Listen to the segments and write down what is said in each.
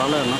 రాలే అన్న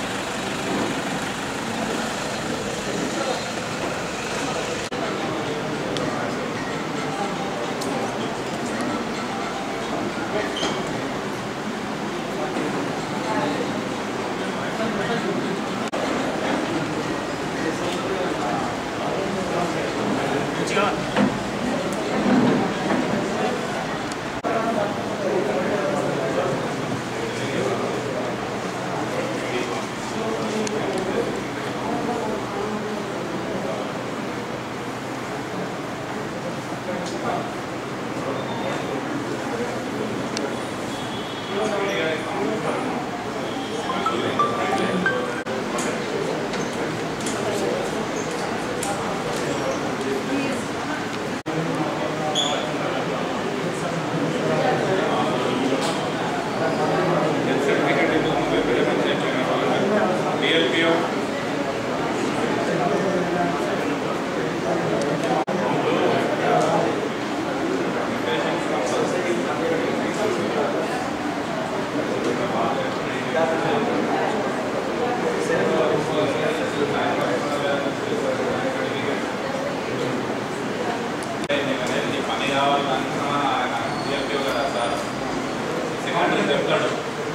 పని కావాలన్నా ఆయన డిఎల్పీ కదా సార్ సెకండరీ చెప్తాడు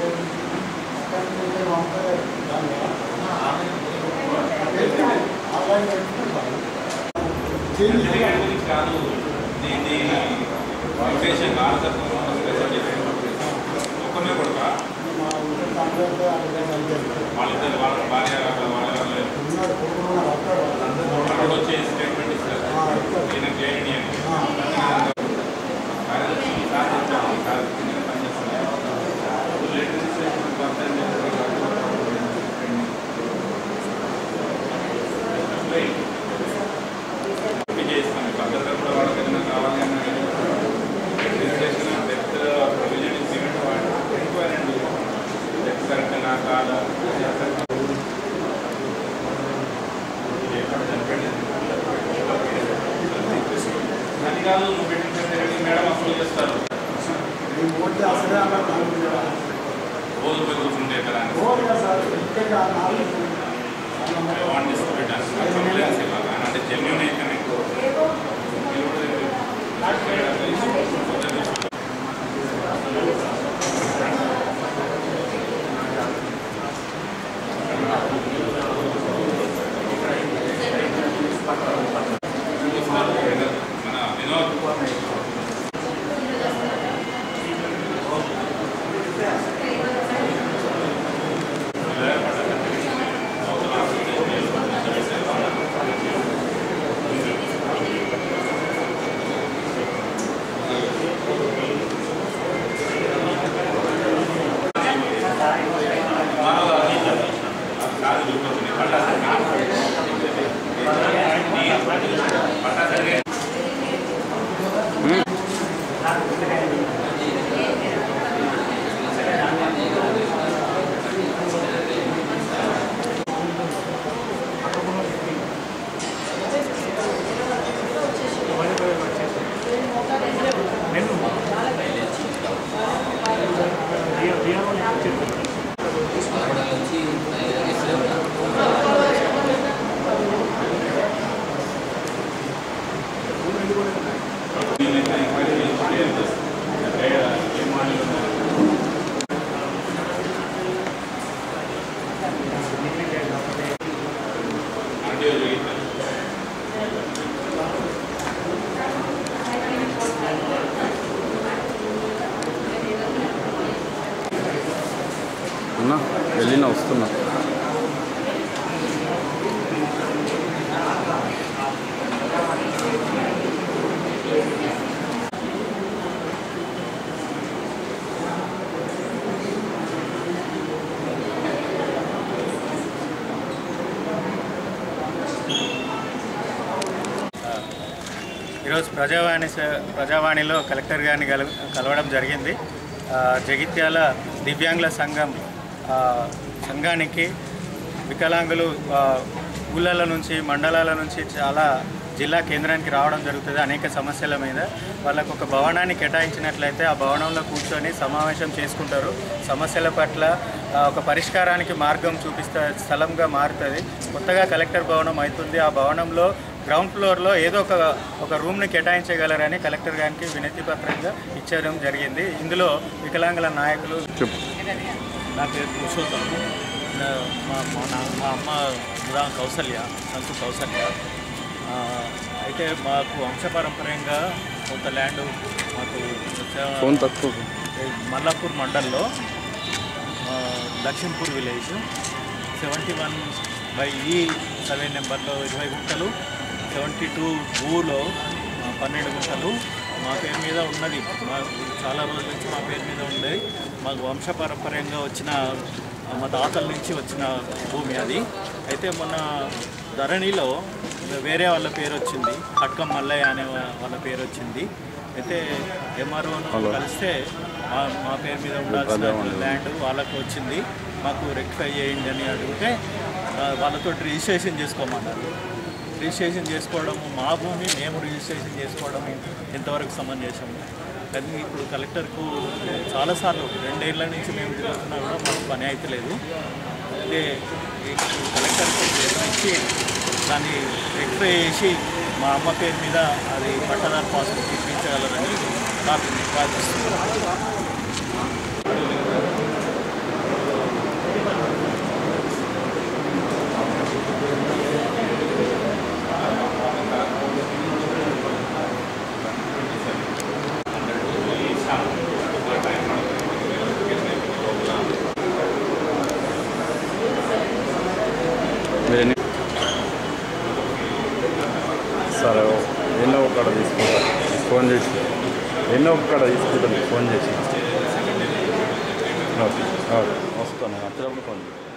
సర్టిఫికేట్ గురించి కాదు దీన్ని విశేషం కాదు ఒక్కనే కొడుక వాళ్ళిద్దరు వాళ్ళ భార్య వాళ్ళ వాళ్ళు వచ్చి స్టేట్మెంట్ ఇస్తారు ఈయన క్లియర్ అని అది కాదు నువ్వు పెట్టిన మేడం అసలు చేస్తారు రోజు పోయి కూర్చుంటే కదా వాడిని తీసుకుపెట్టాను కంప్లైంట్స్ ఇవ్వాలి అంటే జెన్యున్ అయితే మన వినోద్ అన్న వెళ్ళిన వస్తున్నా ఈరోజు ప్రజావాణి స- ప్రజావాణిలో కలెక్టర్ గారిని కల కలవడం జరిగింది ఆ, జగిత్యాల దివ్యాంగుల సంఘం ఆ, సంఘానికి వికలాంగులు ఆ, ఊళ్ళల నుంచి మండలాల నుంచి చాలా జిల్లా కేంద్రానికి రావడం జరుగుతుంది అనేక సమస్యల మీద వాళ్ళకు ఒక భవనాన్ని కేటాయించినట్లయితే ఆ భవనంలో కూర్చొని సమావేశం చేసుకుంటారు సమస్యల పట్ల ఆ, ఒక పరిష్కారానికి మార్గం చూపిస్తా స్థలంగా మారుతుంది కొత్తగా కలెక్టర్ భవనం అవుతుంది ఆ భవనంలో గ్రౌండ్ ఫ్లోర్లో ఏదో ఒక ఒక రూమ్ని కేటాయించగలరని కలెక్టర్ గారికి వినతి పత్రంగా ఇచ్చడం జరిగింది ఇందులో వికలాంగుల నాయకులు చెప్పు నా పేరు పురుషోత్తము నా- మా మా నా- మా అమ్మ ముదా కౌసల్య సంతు కౌసల్య ఆ, అయితే మాకు వంశపారంపర్యంగా కొంత ల్యాండ్ మాకు వచ్చే- ఫోన్ తక్కువ ఈ మల్లాపూర్ మండల్లో ఆ, Lakshmipur village seventy one by E seven నెంబర్లో ఇరవై గుంటలు సెవెంటీ టూ ఊలో పన్నెండు గుంటలు మా పేరు మీద ఉన్నది మా చాలా రోజుల నుంచి మా పేరు మీద ఉండేది మాకు వంశపారంపర్యంగా వచ్చిన మా తాతల నుంచి వచ్చిన భూమి అది అయితే మొన్న ధరణిలో వేరే వాళ్ళ పేరు వచ్చింది కట్కం మల్లయ్య అనే వా- వాళ్ళ పేరు వచ్చింది అయితే ఎంఆర్ఓను హలో. కలిస్తే మా మా పేరు మీద ఉండాల్సిన ల్యాండ్ వాళ్ళకు వచ్చింది మాకు రెక్టిఫై చేయండి అని అడిగితే ఆ, వాళ్ళతో రిజిస్ట్రేషన్ చేసుకోమన్నారు రిజిస్ట్రేషన్ చేసుకోవడం మా భూమి మేము రిజిస్ట్రేషన్ చేసుకోవడం ఎంతవరకు సమంజసం కానీ ఇప్పుడు కలెక్టర్కు చాలాసార్లు రెండేళ్ల నుంచి మేము తిరుగుతున్నా కూడా మాకు పని అయితే లేదు అయితే ఈ కలెక్టర్కు ఇచ్చి దాన్ని రెక్టిఫై చేసి మా అమ్మ పేరు మీద అది పట్టదారు పాస్బుక్ ఇప్పించగలరని నాకు ప్రార్థిస్తున్నాను మీరు ఎన్ని సరే ఎన్నో ఒక కాడ తీసుకుంటా ఫోన్ చేసి ఎన్నో ఒక కాడ తీసుకుంటాను ఫోన్ చేసి ఓకే ఓకే వస్తాను వచ్చేటప్పుడు ఫోన్ చేసి